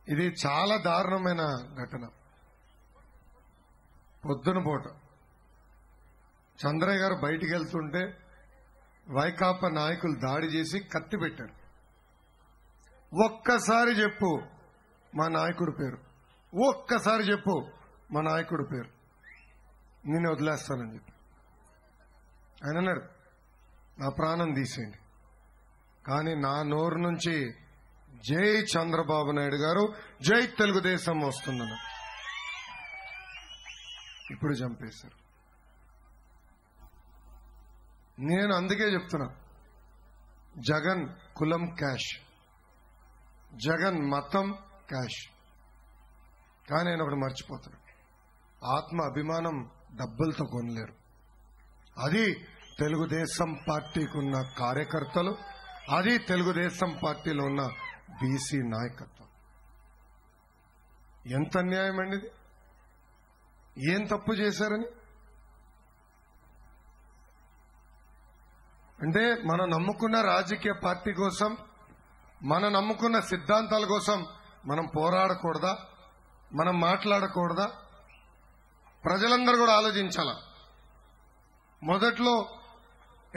ఇది చాలా దారుణమైన ఘటన పొద్దున పూట చంద్రయ్య గారు బయటికి వెళ్తుంటే వైకాపా నాయకులు దాడి చేసి కత్తి పెట్టారు ఒక్కసారి చెప్పు మా నాయకుడి పేరు ఒక్కసారి చెప్పు మా నాయకుడి పేరు నేను వదిలేస్తానని చెప్పి ఆయన అన్నారు నా ప్రాణం తీసేయండి కానీ నా నోరు నుంచి జై చంద్రబాబు నాయుడు గారు జై తెలుగుదేశం వస్తుందన్న ఇప్పుడు చంపేశారు నేను అందుకే చెప్తున్నా జగన్ కులం క్యాష్ జగన్ మతం క్యాష్ కానీ ఆయన ఒకటి మర్చిపోతాడు ఆత్మ అభిమానం డబ్బులతో కొనలేరు అది తెలుగుదేశం పార్టీకి ఉన్న కార్యకర్తలు అది తెలుగుదేశం పార్టీలో ఉన్న బీసీ నాయకత్వం ఎంత అన్యాయం అండి ఇది ఏం తప్పు చేశారని అంటే మనం నమ్ముకున్న రాజకీయ పార్టీ కోసం మనం నమ్ముకున్న సిద్ధాంతాల కోసం మనం పోరాడకూడదా మనం మాట్లాడకూడదా ప్రజలందరూ కూడా ఆలోచించాల మొదట్లో